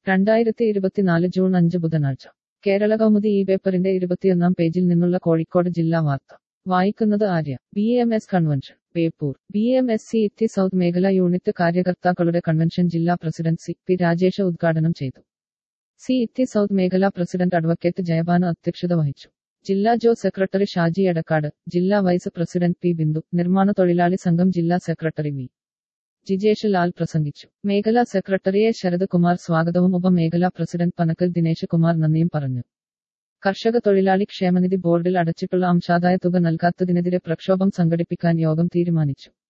രണ്ടായിരത്തി ഇരുപത്തിനാല് ജൂൺ അഞ്ച് ബുധനാഴ്ച കേരള കൗമുദി ഈ പേപ്പറിന്റെ ഇരുപത്തിയൊന്നാം പേജിൽ നിന്നുള്ള കോഴിക്കോട് ജില്ലാ വാർത്ത വായിക്കുന്നത് Arya B M S convention Beypore B M S city south മേഖല യൂണിറ്റ് കാര്യകർത്താക്കളുടെ കൺവെൻഷൻ ജില്ലാ പ്രസിഡന്റ് സി പി രാജേഷ് ഉദ്ഘാടനം ചെയ്തു സി ഇത്തി സൗത്ത് മേഖല പ്രസിഡന്റ് അഡ്വക്കേറ്റ് ജയഭാനു അധ്യക്ഷത വഹിച്ചു ജില്ലാ ജോ സെക്രട്ടറി ഷാജി എടക്കാട് ജില്ലാ വൈസ് പ്രസിഡന്റ് പി ബിന്ദു നിർമ്മാണ തൊഴിലാളി സംഘം ജില്ലാ സെക്രട്ടറി വി ജിജേഷ് ലാൽ പ്രസംഗിച്ചു മേഖലാ സെക്രട്ടറി എ ശരത് കുമാർ സ്വാഗതവും ഉപമേഖലാ പ്രസിഡന്റ് പനക്കൽ ദിനേശ് കുമാർ നന്ദിയും പറഞ്ഞു കർഷക തൊഴിലാളി ക്ഷേമനിധി ബോർഡിൽ അടച്ചിട്ടുള്ള അംശാദായ തുക നൽകാത്തതിനെതിരെ പ്രക്ഷോഭം സംഘടിപ്പിക്കാൻ യോഗം തീരുമാനിച്ചു